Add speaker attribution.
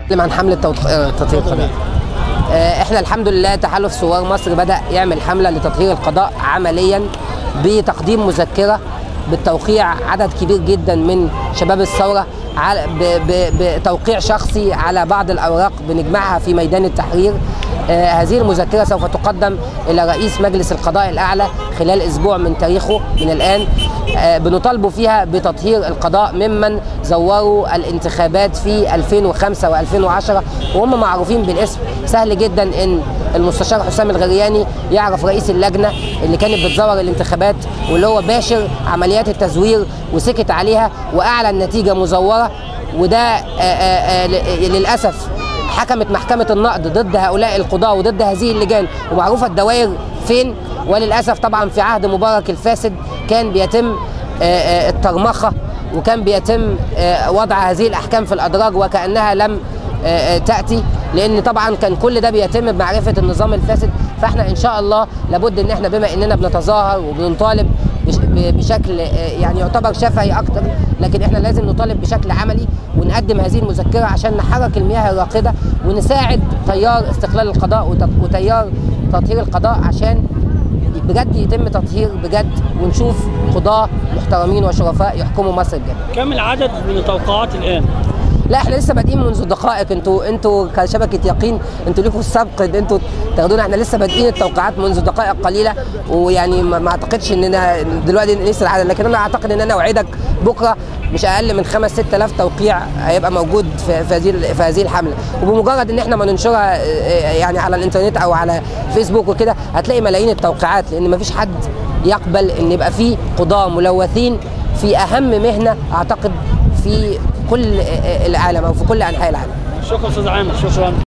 Speaker 1: نتكلم عن حملة توط- آه، تطهير القضاء آه، احنا الحمد لله تحالف ثوار مصر بدأ يعمل حملة لتطهير القضاء عمليا بتقديم مذكرة بالتوقيع عدد كبير جدا من شباب الثورة على- ب- ب- بتوقيع شخصي على بعض الأوراق بنجمعها في ميدان التحرير آه، هذه المذكرة سوف تقدم إلى رئيس مجلس القضاء الأعلى خلال أسبوع من تاريخه من الآن آه، بنطالبوا فيها بتطهير القضاء ممن زوروا الانتخابات في 2005 و2010 وهم معروفين بالاسم سهل جدا ان المستشار حسام الغرياني يعرف رئيس اللجنه اللي كانت بتزور الانتخابات واللي هو باشر عمليات التزوير وسكت عليها واعلن نتيجه مزوره وده آه، آه، آه، ل- للاسف حكمت محكمة النقد ضد هؤلاء القضاة وضد هذه اللجان ومعروفة الدوائر فين وللأسف طبعا في عهد مبارك الفاسد كان بيتم آه، آه، الترمخة وكان بيتم آه، وضع هذه الأحكام في الأدراج وكأنها لم آه، آه، تأتي لأن طبعا كان كل ده بيتم بمعرفة النظام الفاسد فاحنا إن شاء الله لابد إن احنا بما إننا بنتظاهر وبنطالب بش- ب- بشكل آه، يعني يعتبر شفهي اكتر لكن احنا لازم نطالب بشكل عملي ونقدم هذه المذكره عشان نحرك المياه الراقده ونساعد تيار استقلال القضاء وت- وتيار تطهير القضاء عشان بجد يتم تطهير بجد ونشوف قضاه محترمين وشرفاء يحكموا مصر بجد
Speaker 2: كم العدد من التوقعات الان؟
Speaker 1: لا احنا لسه بادئين منذ دقائق انتوا انتوا كشبكه يقين انتوا ليكم السبق ان انتوا تاخدونا احنا لسه بادئين التوقيعات منذ دقائق قليله ويعني ما ما اعتقدش اننا دلوقتي لسه العدد لكن انا اعتقد ان انا اوعدك بكره مش اقل من 5 6000 توقيع هيبقى موجود في في هذه في هذه الحمله وبمجرد ان احنا ما ننشرها اه، يعني على الانترنت او على فيسبوك وكده هتلاقي ملايين التوقيعات لان ما فيش حد يقبل ان يبقى فيه قضاه ملوثين في اهم مهنه اعتقد في كل العالم او في كل انحاء العالم
Speaker 2: شكرا استاذ عامر شكرا